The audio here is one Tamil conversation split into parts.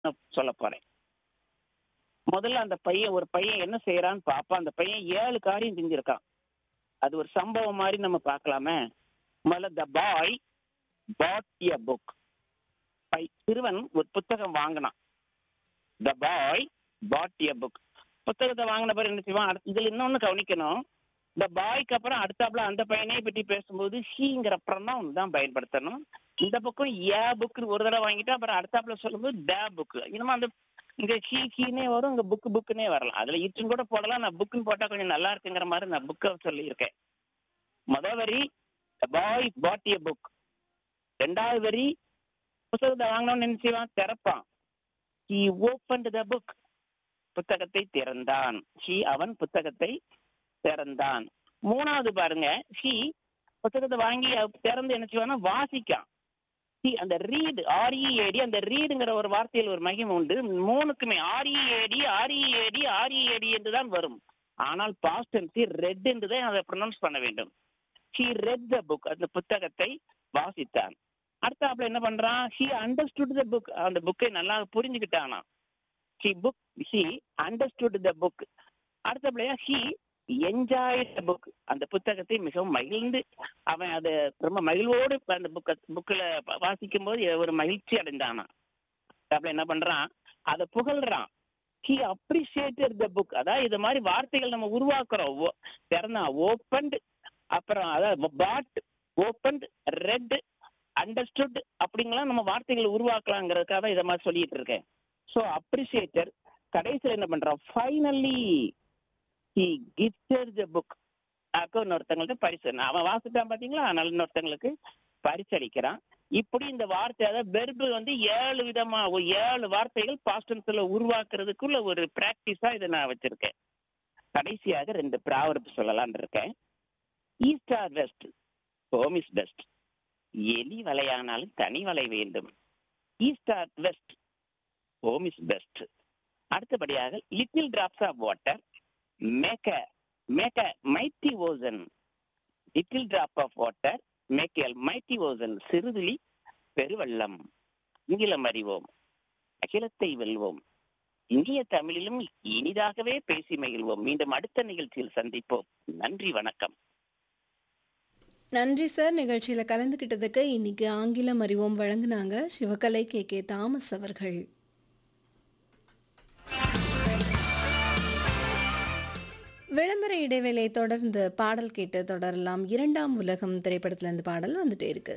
நான் சொல்ல போறேன் முதல்ல அந்த பையன் ஒரு பையன் என்ன செய்யறான்னு பாப்பா அந்த பையன் ஏழு காரியம் செஞ்சிருக்கான் அது ஒரு சம்பவம் மாதிரி நம்ம பார்க்கலாமே முதல்ல த பாய் பாட் எ புக் சிறுவன் ஒரு புத்தகம் வாங்கினான் த பாய் பாட் எ புக் புத்தகத்தை வாங்கின பிறகு என்ன செய்வான் அடுத்து இதுல இன்னொன்னு கவனிக்கணும் இந்த பாய்க்கு அப்புறம் அடுத்தாப்புல அந்த பையனை பற்றி பேசும்போது ஹீங்கிற ப்ரொனவுன் தான் பயன்படுத்தணும் இந்த பக்கம் ஏ புக் ஒரு தடவை வாங்கிட்டு அப்புறம் அடுத்தாப்புல சொல்லும்போது ட புக் இனிமே அந்த இங்க ஹீ ஹீனே வரும் இங்க புக் புக்குனே வரலாம் அதுல இட்டுன்னு கூட போடலாம் நான் புக்குன்னு போட்டா கொஞ்சம் நல்லா இருக்குங்கிற மாதிரி நான் புக்கை சொல்லியிருக்கேன் முத வரி பாய் பாட் எ புக் ரெண்டாவது வரி புத்தகத்தை வாங்கணும்னு என்ன செய்வான் திறப்பான் ஹி ஓப்பன் த புக் புத்தகத்தை திறந்தான் ஹி அவன் புத்தகத்தை திறந்தான் மூணாவது பாருங்க ஹி புத்தகத்தை வாங்கி அவ- திறந்து என்ன செய்வான்னா வாசிக்கான் ஹி அந்த ரீடு ஆர்இஏடி அந்த ரீடுங்கிற ஒரு வார்த்தையில் ஒரு மகிமை உண்டு மூணுக்குமே ஆர்இஏடி ஆர்இஏடி ஆர்இஏடி என்று தான் வரும் ஆனால் பாஸ்ட் டென்சி ரெட் என்று தான் அதை ப்ரொனவுன்ஸ் பண்ண வேண்டும் ஹி ரெட் த புக் அந்த புத்தகத்தை வாசித்தான் அடுத்தாப்புல என்ன பண்றான் ஹி அண்டர்ஸ்டுட் த புக் அந்த புக்கை நல்லா புரிஞ்சுக்கிட்டானா he book he understood the book அடுத்தபடியா ஹி என்ஜாய் த புக் அந்த புத்தகத்தை மிகவும் மகிழ்ந்து அவன் அதை ரொம்ப மகிழ்வோடு அந்த புக்க புக்கில் வாசிக்கும் போது ஒரு மகிழ்ச்சி அடைந்தானா அப்படி என்ன பண்றான் அதை புகழ்றான் ஹி அப்ரிசியேட்டட் த புக் அதாவது இது மாதிரி வார்த்தைகள் நம்ம உருவாக்குறோம் ஓ- திறந்தா ஓப்பன்ட் அப்புறம் அதாவது பாட் ஓப்பன்ட் ரெட் அண்டர்ஸ்டுட் அப்படிங்கலாம் நம்ம வார்த்தைகள் உருவாக்கலாங்கிறதுக்காக தான் இதை மாதிரி சொல்லிட்டு இருக்கேன் ஸோ அப்ரிசியேட்டர் கடைசியில் என்ன பண்றான் finally he gifted the book அக்கா இன்னொருத்தங்களுக்கு பரிசு அவன் வாசிட்டான் பாத்தீங்களா அதனால இன்னொருத்தங்களுக்கு பரிசு அளிக்கிறான் இப்படி இந்த வார்த்தை அதாவது வெர்பு வந்து ஏழு விதமா ஒரு ஏழு வார்த்தைகள் பாஸ்டன்ஸ்ல உருவாக்குறதுக்குள்ள ஒரு பிராக்டிஸா இதை நான் வச்சிருக்கேன் கடைசியாக ரெண்டு ப்ராவர்ப் சொல்லலாம்னு இருக்கேன் east or west home is best எலி வலையானாலும் தனி வலை வேண்டும் east or west home is best அடுத்தபடியாக little drops of water make a make a mighty ocean little drop of water make a mighty ocean சிறுதுளி பெருவெள்ளம் ஆங்கிலம் அறிவோம் அகிலத்தை வெல்வோம் இந்திய தமிழிலும் இனிதாகவே பேசி மகிழ்வோம் மீண்டும் அடுத்த நிகழ்ச்சியில் சந்திப்போம் நன்றி வணக்கம் நன்றி சார் நிகழ்ச்சியில் கலந்துக்கிட்டதுக்கு இன்னைக்கு ஆங்கிலம் அறிவோம் வழங்குனாங்க சிவகலை கே கே தாமஸ் அவர்கள் விளம்பர இடைவேளை தொடர்ந்து பாடல் கேட்டு தொடரலாம் இரண்டாம் உலகம் திரைப்படத்துல இருந்து பாடல் வந்துட்டே இருக்கு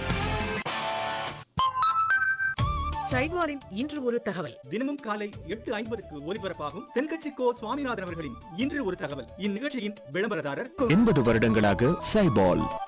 சைட்வாரின் இன்று ஒரு தகவல் தினமும் காலை எட்டு ஐம்பதுக்கு ஒலிபரப்பாகும் தென்கட்சி கோ சுவாமிநாதன் அவர்களின் இன்று ஒரு தகவல் இந்நிகழ்ச்சியின் விளம்பரதாரர் எண்பது வருடங்களாக சைபால்